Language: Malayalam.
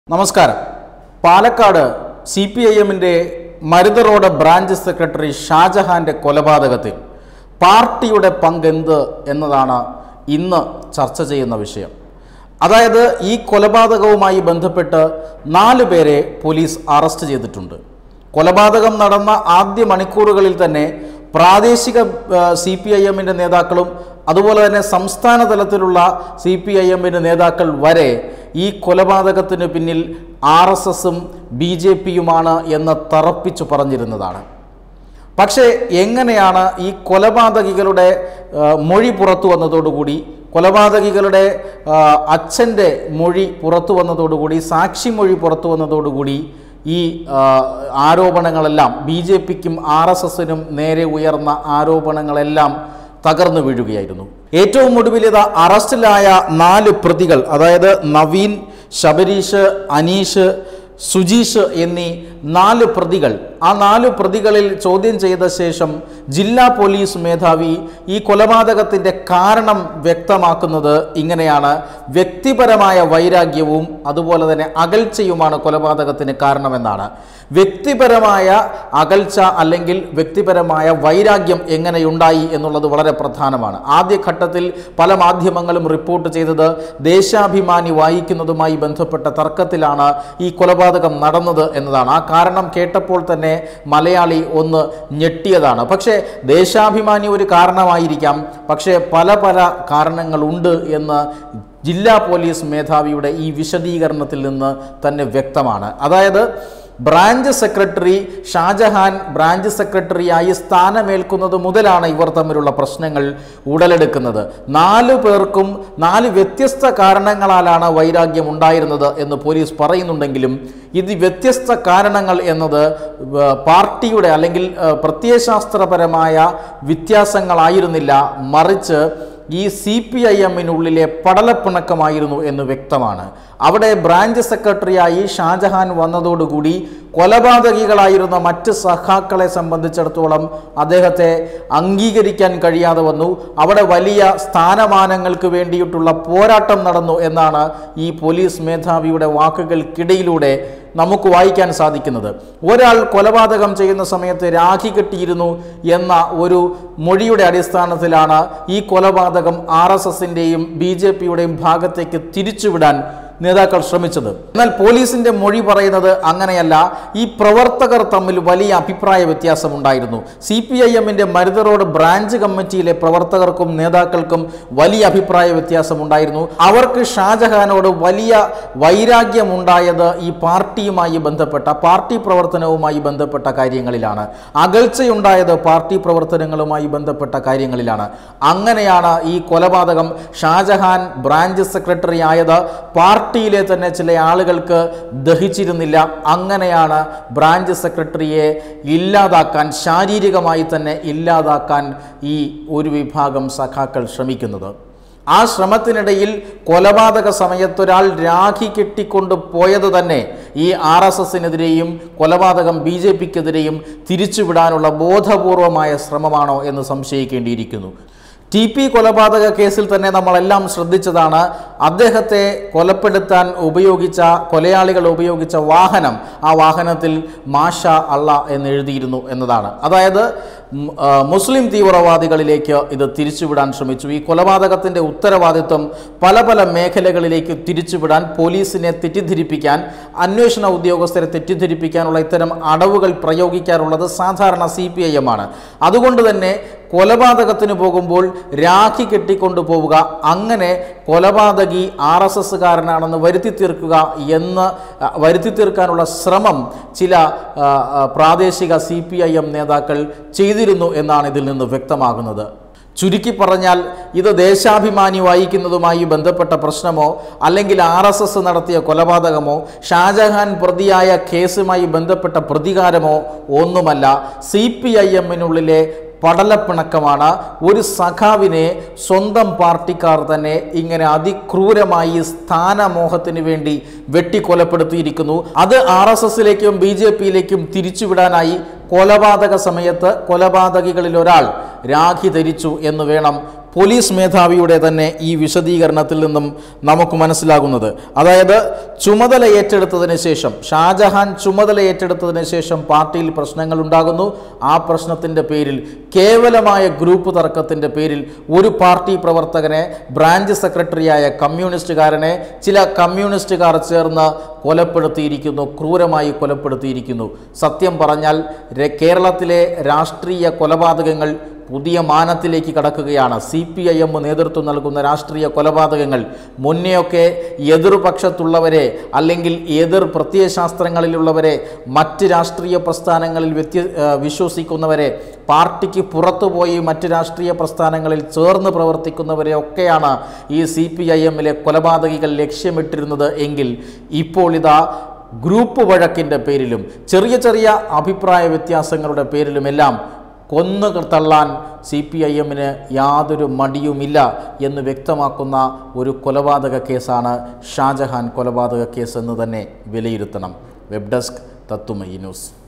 നമസ്കാരം പാലക്കാട് സി പി ഐ എമ്മിൻ്റെ മരുത റോഡ് ബ്രാഞ്ച് സെക്രട്ടറി ഷാജഹാന്റെ കൊലപാതകത്തിൽ പാർട്ടിയുടെ പങ്കെന്ത് എന്നതാണ് ഇന്ന് ചർച്ച ചെയ്യുന്ന വിഷയം അതായത് ഈ കൊലപാതകവുമായി ബന്ധപ്പെട്ട് നാല് പേരെ പോലീസ് അറസ്റ്റ് ചെയ്തിട്ടുണ്ട് കൊലപാതകം നടന്ന ആദ്യ മണിക്കൂറുകളിൽ തന്നെ പ്രാദേശിക സി പി ഐ എമ്മിൻ്റെ നേതാക്കളും അതുപോലെ തന്നെ സംസ്ഥാന തലത്തിലുള്ള സി പി ഐ എമ്മിൻ്റെ നേതാക്കൾ വരെ ഈ കൊലപാതകത്തിന് പിന്നിൽ ആർ എസ് എസും ബി ജെ പിയുമാണ് എന്ന് തറപ്പിച്ചു പറഞ്ഞിരുന്നതാണ് പക്ഷേ എങ്ങനെയാണ് ഈ കൊലപാതകികളുടെ ആ, മൊഴി പുറത്തു വന്നതോടുകൂടി കൊലപാതകികളുടെ ആ, അച്ഛൻ്റെ മൊഴി പുറത്തു വന്നതോടുകൂടി സാക്ഷി മൊഴി പുറത്തു വന്നതോടുകൂടി ഈ ആ, ആരോപണങ്ങളെല്ലാം ബി ജെ പിക്കും ആർ എസ് എസിനും നേരെ ഉയർന്ന ആരോപണങ്ങളെല്ലാം തകർന്നു വീഴുകയായിരുന്നു ഏറ്റവും ഒടുവിൽ ഇത് അറസ്റ്റിലായ നാല് പ്രതികൾ അതായത് നവീൻ ശബരീഷ് അനീഷ് സുജീഷ് എന്നീ നാല് പ്രതികൾ ആ നാല് പ്രതികളിൽ ചോദ്യം ചെയ്ത ശേഷം ജില്ലാ പോലീസ് മേധാവി ഈ കൊലപാതകത്തിൻ്റെ കാരണം വ്യക്തമാക്കുന്നത് ഇങ്ങനെയാണ് വ്യക്തിപരമായ വൈരാഗ്യവും അതുപോലെ തന്നെ അകൽച്ചയുമാണ് കൊലപാതകത്തിന് കാരണമെന്നാണ് വ്യക്തിപരമായ അകൽച്ച അല്ലെങ്കിൽ വ്യക്തിപരമായ വൈരാഗ്യം എങ്ങനെയുണ്ടായി എന്നുള്ളത് വളരെ പ്രധാനമാണ് ആദ്യഘട്ടത്തിൽ പല മാധ്യമങ്ങളും റിപ്പോർട്ട് ചെയ്തത് ദേശാഭിമാനി വായിക്കുന്നതുമായി ബന്ധപ്പെട്ട തർക്കത്തിലാണ് ഈ കൊലപാതകം നടന്നത് എന്നതാണ് ആ കാരണം കേട്ടപ്പോൾ തന്നെ മലയാളി ഒന്ന് ഞെട്ടിയതാണ് പക്ഷേ ദേശാഭിമാനി ഒരു കാരണമായിരിക്കാം പക്ഷേ പല പല കാരണങ്ങളുണ്ട് എന്ന് ജില്ലാ പോലീസ് മേധാവിയുടെ ഈ വിശദീകരണത്തിൽ നിന്ന് തന്നെ വ്യക്തമാണ് അതായത് ബ്രാഞ്ച് സെക്രട്ടറി ഷാജഹാൻ ബ്രാഞ്ച് സെക്രട്ടറിയായി സ്ഥാനമേൽക്കുന്നത് മുതലാണ് ഇവർ തമ്മിലുള്ള പ്രശ്നങ്ങൾ ഉടലെടുക്കുന്നത് നാല് പേർക്കും നാല് വ്യത്യസ്ത കാരണങ്ങളാലാണ് വൈരാഗ്യം ഉണ്ടായിരുന്നത് എന്ന് പോലീസ് പറയുന്നുണ്ടെങ്കിലും ഇത് വ്യത്യസ്ത കാരണങ്ങൾ എന്നത് ഏർ, പാർട്ടിയുടെ അല്ലെങ്കിൽ ഏർ, പ്രത്യയശാസ്ത്രപരമായ വ്യത്യാസങ്ങളായിരുന്നില്ല മറിച്ച് ഈ സി പി ഐ എമ്മിനുള്ളിലെ പടലപ്പിണക്കമായിരുന്നു എന്ന് വ്യക്തമാണ് അവിടെ ബ്രാഞ്ച് സെക്രട്ടറിയായി ഷാജഹാൻ വന്നതോടുകൂടി കൊലപാതകികളായിരുന്ന മറ്റ് സഖാക്കളെ സംബന്ധിച്ചിടത്തോളം അദ്ദേഹത്തെ അംഗീകരിക്കാൻ കഴിയാതെ വന്നു അവിടെ വലിയ സ്ഥാനമാനങ്ങൾക്ക് വേണ്ടിയിട്ടുള്ള പോരാട്ടം നടന്നു എന്നാണ് ഈ പോലീസ് മേധാവിയുടെ വാക്കുകൾക്കിടയിലൂടെ നമുക്ക് വായിക്കാൻ സാധിക്കുന്നത് ഒരാൾ കൊലപാതകം ചെയ്യുന്ന സമയത്ത് രാഖി കെട്ടിയിരുന്നു എന്ന ഒരു മൊഴിയുടെ അടിസ്ഥാനത്തിലാണ് ഈ കൊലപാതകം ആർ എസ് എസിൻ്റെയും ബി ജെ പിയുടെയും ഭാഗത്തേക്ക് തിരിച്ചുവിടാൻ നേതാക്കൾ ശ്രമിച്ചത് എന്നാൽ പോലീസിന്റെ മൊഴി പറയുന്നത് അങ്ങനെയല്ല ഈ പ്രവർത്തകർ തമ്മിൽ വലിയ അഭിപ്രായ വ്യത്യാസമുണ്ടായിരുന്നു സി പി ഐ എമ്മിന്റെ മരുത റോഡ് ബ്രാഞ്ച് കമ്മിറ്റിയിലെ പ്രവർത്തകർക്കും നേതാക്കൾക്കും വലിയ അഭിപ്രായ വ്യത്യാസമുണ്ടായിരുന്നു അവർക്ക് ഷാജഹാനോട് വലിയ വൈരാഗ്യമുണ്ടായത് ഈ പാർട്ടിയുമായി ബന്ധപ്പെട്ട പാർട്ടി പ്രവർത്തനവുമായി ബന്ധപ്പെട്ട കാര്യങ്ങളിലാണ് അകൽച്ചയുണ്ടായത് പാർട്ടി പ്രവർത്തനങ്ങളുമായി ബന്ധപ്പെട്ട കാര്യങ്ങളിലാണ് അങ്ങനെയാണ് ഈ കൊലപാതകം ഷാജഹാൻ ബ്രാഞ്ച് സെക്രട്ടറി ആയത് പാർട്ടിയിലെ തന്നെ ചില ആളുകൾക്ക് ദഹിച്ചിരുന്നില്ല അങ്ങനെയാണ് ബ്രാഞ്ച് സെക്രട്ടറിയെ ഇല്ലാതാക്കാൻ ശാരീരികമായി തന്നെ ഇല്ലാതാക്കാൻ ഈ ഒരു വിഭാഗം സഖാക്കൾ ശ്രമിക്കുന്നത് ആ ശ്രമത്തിനിടയിൽ കൊലപാതക സമയത്തൊരാൾ രാഖി കെട്ടിക്കൊണ്ട് പോയത് തന്നെ ഈ ആർ എസ് എസിനെതിരെയും കൊലപാതകം ബി ജെ പിക്കെതിരെയും തിരിച്ചുവിടാനുള്ള ബോധപൂർവമായ ശ്രമമാണോ എന്ന് സംശയിക്കേണ്ടിയിരിക്കുന്നു ടി പി കൊലപാതക കേസിൽ തന്നെ നമ്മളെല്ലാം ശ്രദ്ധിച്ചതാണ് അദ്ദേഹത്തെ കൊലപ്പെടുത്താൻ ഉപയോഗിച്ച കൊലയാളികൾ ഉപയോഗിച്ച വാഹനം ആ വാഹനത്തിൽ മാഷ അള്ള എന്ന് എഴുതിയിരുന്നു എന്നതാണ് അതായത് ഉം, ആ, മുസ്ലിം തീവ്രവാദികളിലേക്ക് ഇത് തിരിച്ചുവിടാൻ ശ്രമിച്ചു ഈ കൊലപാതകത്തിൻ്റെ ഉത്തരവാദിത്വം പല പല മേഖലകളിലേക്ക് തിരിച്ചുവിടാൻ പോലീസിനെ തെറ്റിദ്ധരിപ്പിക്കാൻ അന്വേഷണ ഉദ്യോഗസ്ഥരെ തെറ്റിദ്ധരിപ്പിക്കാനുള്ള ഇത്തരം അടവുകൾ പ്രയോഗിക്കാറുള്ളത് സാധാരണ സി പി ഐ എം ആണ് അതുകൊണ്ട് തന്നെ കൊലപാതകത്തിന് പോകുമ്പോൾ രാഖി കെട്ടിക്കൊണ്ടു പോവുക അങ്ങനെ കൊലപാതകി ആർ എസ് എസ്സുകാരനാണെന്ന് വരുത്തി തീർക്കുക എന്ന് അ, വരുത്തി തീർക്കാനുള്ള ശ്രമം ചില ആ, ആ, പ്രാദേശിക സി പി ഐ എം നേതാക്കൾ ചെയ്തിരുന്നു എന്നാണ് ഇതിൽ നിന്ന് വ്യക്തമാകുന്നത് ചുരുക്കി പറഞ്ഞാൽ ഇത് ദേശാഭിമാനി വായിക്കുന്നതുമായി ബന്ധപ്പെട്ട പ്രശ്നമോ അല്ലെങ്കിൽ ആർ എസ് എസ് നടത്തിയ കൊലപാതകമോ ഷാജഹാൻ പ്രതിയായ കേസുമായി ബന്ധപ്പെട്ട പ്രതികാരമോ ഒന്നുമല്ല സി പി ഐ എമ്മിനുള്ളിലെ പടലപ്പിണക്കമാണ് ഒരു സഖാവിനെ സ്വന്തം പാർട്ടിക്കാർ തന്നെ ഇങ്ങനെ അതിക്രൂരമായി സ്ഥാനമോഹത്തിന് വേണ്ടി വെട്ടിക്കൊലപ്പെടുത്തിയിരിക്കുന്നു അത് ആർ എസ് എസിലേക്കും ബി ജെ പിയിലേക്കും തിരിച്ചുവിടാനായി കൊലപാതക സമയത്ത് കൊലപാതകികളിൽ ഒരാൾ രാഖി ധരിച്ചു എന്ന് വേണം പോലീസ് മേധാവിയുടെ തന്നെ ഈ വിശദീകരണത്തിൽ നിന്നും നമുക്ക് മനസ്സിലാകുന്നത് അതായത് ചുമതല ഏറ്റെടുത്തതിന് ശേഷം ഷാജഹാൻ ചുമതല ഏറ്റെടുത്തതിന് ശേഷം പാർട്ടിയിൽ പ്രശ്നങ്ങൾ ഉണ്ടാകുന്നു ആ പ്രശ്നത്തിൻ്റെ പേരിൽ കേവലമായ ഗ്രൂപ്പ് തർക്കത്തിൻ്റെ പേരിൽ ഒരു പാർട്ടി പ്രവർത്തകനെ ബ്രാഞ്ച് സെക്രട്ടറിയായ കമ്മ്യൂണിസ്റ്റുകാരനെ ചില കമ്മ്യൂണിസ്റ്റുകാർ ചേർന്ന് കൊലപ്പെടുത്തിയിരിക്കുന്നു ക്രൂരമായി കൊലപ്പെടുത്തിയിരിക്കുന്നു സത്യം പറഞ്ഞാൽ രെ- കേരളത്തിലെ രാഷ്ട്രീയ കൊലപാതകങ്ങൾ പുതിയ മാനത്തിലേക്ക് കടക്കുകയാണ് സി പി ഐ എം നേതൃത്വം നൽകുന്ന രാഷ്ട്രീയ കൊലപാതകങ്ങൾ മുന്നെയൊക്കെ എതിർപക്ഷത്തുള്ളവരെ അല്ലെങ്കിൽ എതിർ പ്രത്യയശാസ്ത്രങ്ങളിലുള്ളവരെ മറ്റ് രാഷ്ട്രീയ പ്രസ്ഥാനങ്ങളിൽ വ്യത്യ ആ, വിശ്വസിക്കുന്നവരെ പാർട്ടിക്ക് പുറത്തുപോയി മറ്റ് രാഷ്ട്രീയ പ്രസ്ഥാനങ്ങളിൽ ചേർന്ന് പ്രവർത്തിക്കുന്നവരെ ഒക്കെയാണ് ഈ സി പി ഐ എമ്മിലെ കൊലപാതകികൾ ലക്ഷ്യമിട്ടിരുന്നത് എങ്കിൽ ഇപ്പോൾ ഇതാ ഗ്രൂപ്പ് വഴക്കിൻ്റെ പേരിലും ചെറിയ ചെറിയ അഭിപ്രായ വ്യത്യാസങ്ങളുടെ പേരിലുമെല്ലാം കൊന്നു തള്ളാൻ സി പി ഐ എമ്മിന് യാതൊരു മടിയുമില്ല എന്ന് വ്യക്തമാക്കുന്ന ഒരു കൊലപാതക കേസാണ് ഷാജഹാൻ കൊലപാതക കേസ് എന്ന് തന്നെ വിലയിരുത്തണം വെബ് ഡെസ്ക് തത്തുമയി ന്യൂസ്